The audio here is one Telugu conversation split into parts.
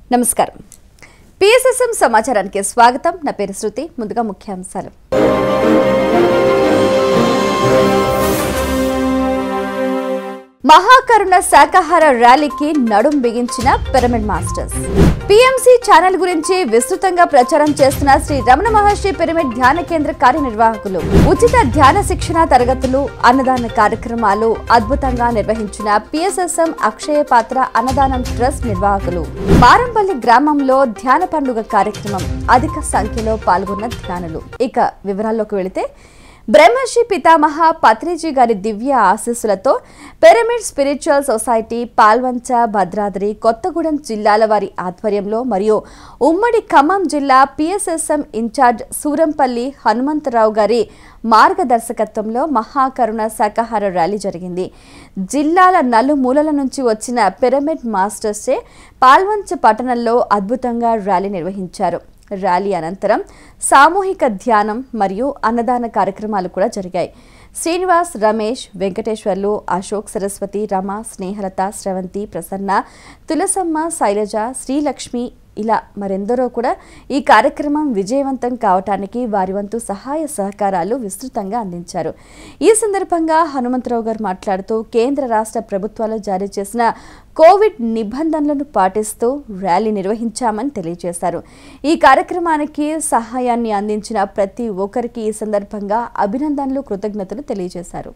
నమస్కారం పిఎస్ఎస్ఎం సమాచారానికి స్వాగతం నా పేరు శృతి ముందుగా ముఖ్యాంశాలు మహాకరుణ శాకాహార ర్యాలీకి నడుం బిగించిన పిరమిడ్ మాస్టర్స్ పిఎంసి ఛానల్ గురించి విస్తృతంగా ప్రచారం చేస్తున్న శ్రీ రమణ మహర్షి పిరమిడ్ ధ్యాన కేంద్ర కార్యనిర్వాహకులు ఉచిత ధ్యాన శిక్షణ తరగతులు అన్నదాన కార్యక్రమాలు అద్భుతంగా నిర్వహించిన పిఎస్ఎస్ఎం అక్షయ పాత్ర అన్నదానం ట్రస్ట్ నిర్వాహకులు మారంపల్లి గ్రామంలో ధ్యాన పండుగ కార్యక్రమం అధిక సంఖ్యలో పాల్గొన్న ధ్యానులు ఇక వివరాల్లోకి వెళితే బ్రహ్మర్షి పితామహ పత్రిజీ గారి దివ్య ఆశీస్సులతో pyramid spiritual society Palvancha Bhadradri Kothagudem జిల్లాల వారి ఆధ్వర్యంలో మరియు ఉమ్మడి ఖమ్మం జిల్లా పిఎస్ఎస్ఎం ఇన్ఛార్జ్ సూరంపల్లి హనుమంతరావు గారి మార్గదర్శకత్వంలో మహాకరుణ శాకాహార ర్యాలీ జరిగింది జిల్లాల నలుమూలల నుంచి వచ్చిన పిరమిడ్ మాస్టర్సే పాల్వంచ పట్టణంలో అద్భుతంగా ర్యాలీ నిర్వహించారు ర్యాలీ అనంతరం సామూహిక ధ్యానం మరియు అన్నదాన కార్యక్రమాలు కూడా జరిగాయి శ్రీనివాస్ రమేష్ వెంకటేశ్వర్లు అశోక్ సరస్వతి రమ స్నేహలత స్రవంతి ప్రసన్న తులసమ్మ శైలజ శ్రీలక్ష్మి ఇలా మరెందరో కూడా ఈ కార్యక్రమం విజయవంతం కావటానికి వారి వంతు సహాయ సహకారాలు విస్తృతంగా అందించారు ఈ సందర్భంగా హనుమంతరావు గారు మాట్లాడుతూ కేంద్ర రాష్ట్ర ప్రభుత్వాలు జారీ చేసిన కోవిడ్ నిబంధనలను పాటిస్తూ ర్యాలీ నిర్వహించామని తెలియజేశారు ఈ కార్యక్రమానికి సహాయాన్ని అందించిన ప్రతి ఒక్కరికి ఈ సందర్భంగా అభినందనలు కృతజ్ఞతలు తెలియజేశారు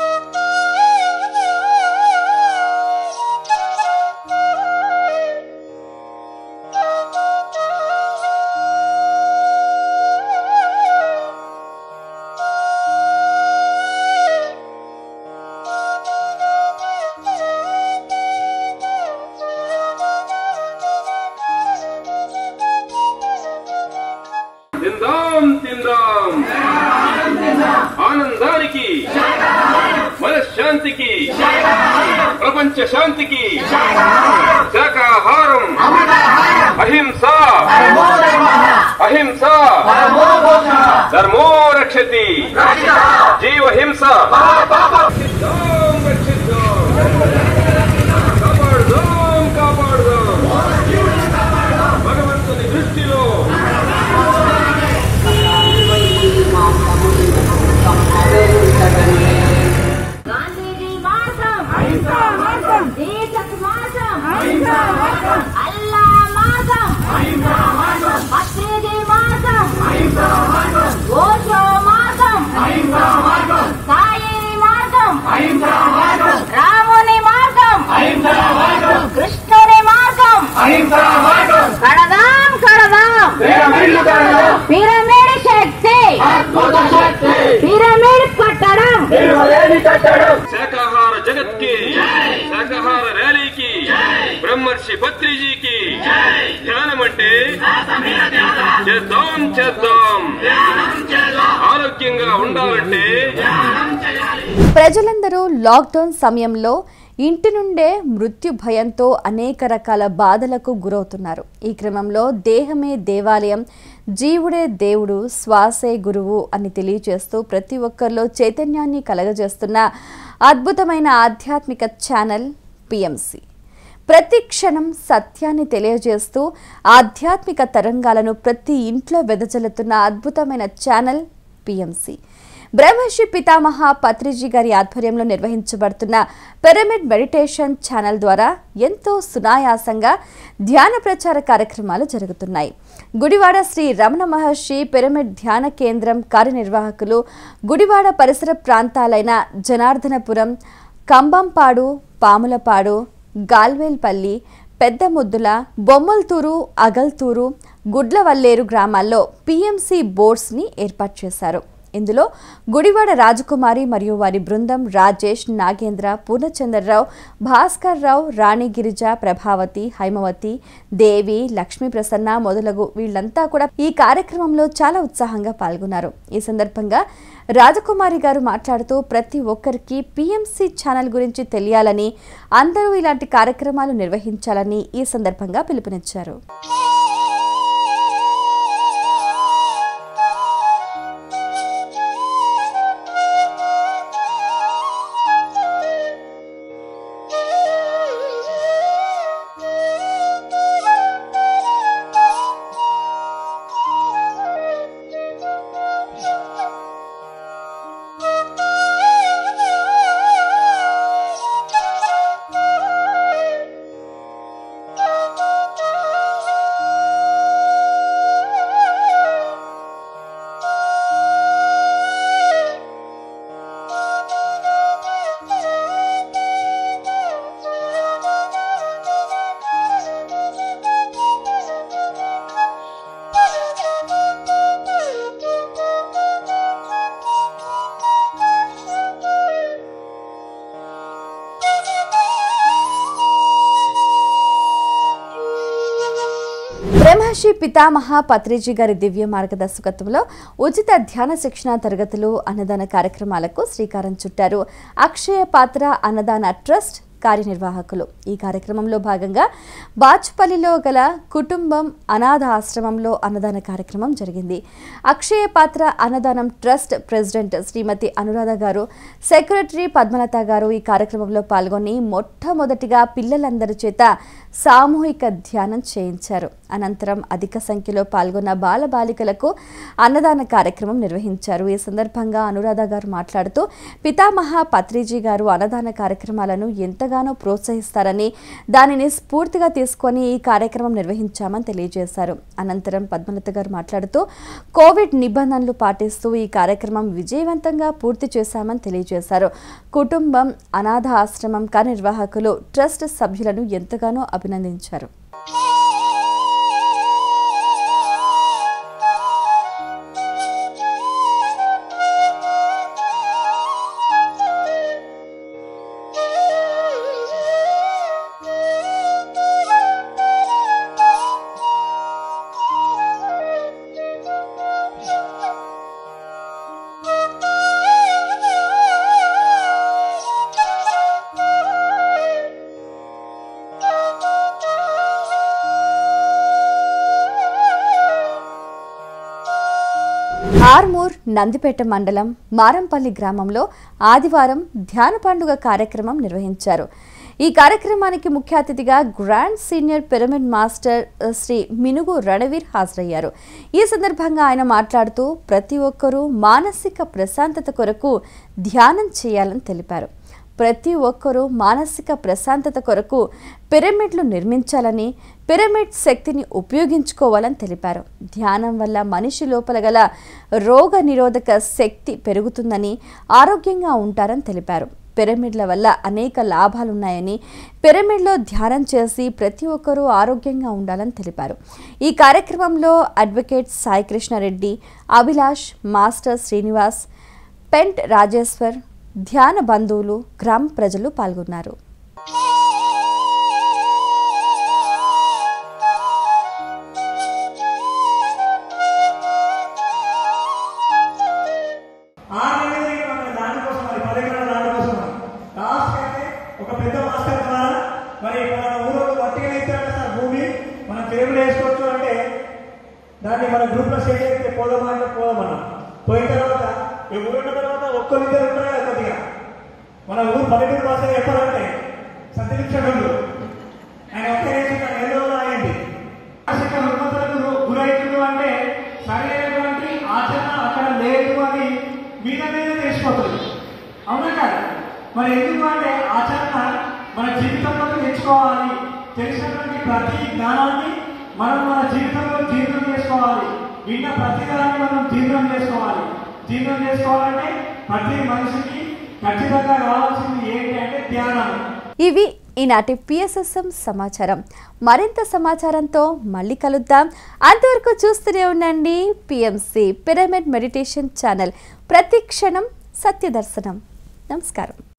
తిందాం తిందాం ఆనందానికి మనశ్శాంతికి ప్రపంచ శాంతికి శాకాహారం అహింస అహింస ధర్మో రక్షతి జీవహింస రక్షిద్దాం, రక్షిద్దాం. కాపాడుదాం కాపాడుదాం భగవంతుని దృష్టిలో గాంధీజీ మార్గం అహింసా మార్గం దేశపు మార్గం అహింసా మార్గం అల్లా మార్గం అహింసా మార్గం పత్రిజీ మార్గం అహింసా మార్గం ఓషో మార్గం అహింసా మార్గం సాయి మార్గం అహింసా మార్గం రాముని మార్గం అహింసా మార్గం కృష్ణుని మార్గం అహింసా మార్గం కడదాం కడదాం పిరమిడ్ శక్తి పిరమిడ్ కట్టడం శాకాహార జగత్ కి శాకాహార ర్యాలీకి బ్రహ్మర్షి పత్రిజీకి ధ్యానం అంటే చేద్దాం చేద్దాం ఆరోగ్యంగా ఉండాలంటే ప్రజలందరూ లాక్డౌన్ సమయంలో ఇంటి నుండే మృత్యు భయంతో అనేక రకాల బాధలకు గురవుతున్నారు ఈ క్రమంలో దేహమే దేవాలయం జీవుడే దేవుడు శ్వాసే గురువు అని తెలియజేస్తూ ప్రతి ఒక్కరిలో చైతన్యాన్ని కలగజేస్తున్న అద్భుతమైన ఆధ్యాత్మిక ఛానల్ పిఎంసి ప్రతి క్షణం సత్యాన్ని తెలియజేస్తూ ఆధ్యాత్మిక తరంగాలను ప్రతి ఇంట్లో వెదజల్లుతున్న అద్భుతమైన ఛానల్ పిఎంసి బ్రహ్మర్షి పితామహ పత్రిజీ గారి ఆధ్వర్యంలో నిర్వహించబడుతున్న పిరమిడ్ మెడిటేషన్ ఛానల్ ద్వారా ఎంతో సునాయాసంగా ధ్యాన ప్రచార కార్యక్రమాలు జరుగుతున్నాయి గుడివాడ శ్రీ రమణ మహర్షి పిరమిడ్ ధ్యాన కేంద్రం కార్యనిర్వాహకులు గుడివాడ పరిసర ప్రాంతాలైన జనార్దనపురం కంబంపాడు పాములపాడు గాల్వేల్పల్లి పెద్ద ముద్దుల బొమ్మల్తూరు అగల్తూరు గుడ్లవల్లేరు గ్రామాల్లో పిఎంసి బోర్డ్స్ని ఏర్పాటు చేశారు ఇందులో గుడివాడ రాజకుమారి మరియు వారి బృందం రాజేష్ నాగేంద్ర పూర్ణచంద్రరావు భాస్కర్ రావు రాణి గిరిజ ప్రభావతి హైమవతి దేవి లక్ష్మీ ప్రసన్న మొదలగు వీళ్ళంతా కూడా ఈ కార్యక్రమంలో చాలా ఉత్సాహంగా పాల్గొన్నారు ఈ సందర్భంగా రాజకుమారి గారు మాట్లాడుతూ ప్రతి ఒక్కరికి పిఎంసి ఛానల్ గురించి తెలియాలని అందరూ ఇలాంటి కార్యక్రమాలు నిర్వహించాలని ఈ సందర్భంగా పిలుపునిచ్చారు మహర్షి పితామహ పత్రిజీ గారి దివ్య మార్గదర్శకత్వంలో ఉచిత ధ్యాన శిక్షణ తరగతులు అన్నదాన కార్యక్రమాలకు శ్రీకారం చుట్టారు అక్షయ పాత్ర అన్నదాన ట్రస్ట్ కార్యనిర్వాహకులు ఈ కార్యక్రమంలో భాగంగా బాచ్పల్లిలో గల కుటుంబం అనాథ ఆశ్రమంలో అన్నదాన కార్యక్రమం జరిగింది అక్షయ పాత్ర అన్నదానం ట్రస్ట్ ప్రెసిడెంట్ శ్రీమతి అనురాధ గారు సెక్రటరీ పద్మలత గారు ఈ కార్యక్రమంలో పాల్గొని మొట్టమొదటిగా పిల్లలందరి చేత సామూహిక ధ్యానం చేయించారు అనంతరం అధిక సంఖ్యలో పాల్గొన్న బాలబాలికలకు అన్నదాన కార్యక్రమం నిర్వహించారు ఈ సందర్భంగా అనురాధ గారు మాట్లాడుతూ పితామహ పత్రిజీ గారు అన్నదాన కార్యక్రమాలను ఎంతగానో ప్రోత్సహిస్తారని దానిని స్ఫూర్తిగా తీసుకొని ఈ కార్యక్రమం నిర్వహించామని తెలియజేశారు అనంతరం పద్మలత గారు మాట్లాడుతూ కోవిడ్ నిబంధనలు పాటిస్తూ ఈ కార్యక్రమం విజయవంతంగా పూర్తి చేశామని తెలియజేశారు కుటుంబం అనాథ ఆశ్రమం కార్యనిర్వాహకులు ట్రస్ట్ సభ్యులను ఎంతగానో అభినందించారు ఆర్మూర్ నందిపేట మండలం మారంపల్లి గ్రామంలో ఆదివారం ధ్యాన పండుగ కార్యక్రమం నిర్వహించారు ఈ కార్యక్రమానికి ముఖ్య అతిథిగా గ్రాండ్ సీనియర్ పిరమిడ్ మాస్టర్ ఆ, శ్రీ మినుగు రణవీర్ హాజరయ్యారు ఈ సందర్భంగా ఆయన మాట్లాడుతూ ప్రతి ఒక్కరూ మానసిక ప్రశాంతత కొరకు ధ్యానం చేయాలని తెలిపారు ప్రతి ఒక్కరూ మానసిక ప్రశాంతత కొరకు పిరమిడ్లు నిర్మించాలని పిరమిడ్ శక్తిని ఉపయోగించుకోవాలని తెలిపారు ధ్యానం వల్ల మనిషి లోపల గల రోగ నిరోధక శక్తి పెరుగుతుందని ఆరోగ్యంగా ఉంటారని తెలిపారు పిరమిడ్ల వల్ల అనేక లాభాలున్నాయని పిరమిడ్లో ధ్యానం చేసి ప్రతి ఒక్కరూ ఆరోగ్యంగా ఉండాలని తెలిపారు ఈ కార్యక్రమంలో అడ్వకేట్ సాయి కృష్ణారెడ్డి అభిలాష్ మాస్టర్ శ్రీనివాస్ పెంట్ రాజేశ్వర్ ధ్యాన బంధువులు గ్రామ ప్రజలు పాల్గొన్నారు ఆరు నెలలు మన దానికోసం మరి పది ఎకరాల దానికోసం లాస్ట్ అయితే ఒక పెద్ద మాస్టర్ ద్వారా మరి మన ఊరు వట్టిగా ఇచ్చారంటే సార్ భూమి మనం టేబుల్ వేసుకోవచ్చు అంటే దాన్ని మన గ్రూప్ లో షేర్ చేస్తే పోదామా అంటే పోదామన్నా పోయిన తర్వాత ఈ ఊరు ఉన్న తర్వాత ఒక్కరిద్దరు ఉంటారు కదా కొద్దిగా మన ఊరు పల్లెటూరు భాష చెప్పాలంటే సత్యనిక్షణుడు ఆయన ఒక్క రేసి నెల రోజులు అయింది మానసిక రుగ్మతలకు గురైతుడు అంటే సరైనటువంటి ఆచరణ అక్కడ లేదు అని మీద మీద తెలిసిపోతుంది అవునా కదా మరి ఎందుకు అంటే ఆచరణ మన జీవితంలో తెచ్చుకోవాలి తెలిసినటువంటి ప్రతి జ్ఞానాన్ని మనం మన జీవితంలో జీర్ణం చేసుకోవాలి విన్న ప్రతి దాన్ని మనం జీర్ణం చేసుకోవాలి జీర్ణం చేసుకోవాలంటే ప్రతి మనిషికి ఖచ్చితంగా కావాల్సింది ఏంటి అంటే ధ్యానం ఇవి ఈనాటి పిఎస్ఎస్ఎం సమాచారం మరింత సమాచారంతో మళ్ళీ కలుద్దాం అంతవరకు చూస్తూనే ఉండండి పిఎంసి పిరమిడ్ మెడిటేషన్ ఛానల్ ప్రతి క్షణం సత్యదర్శనం నమస్కారం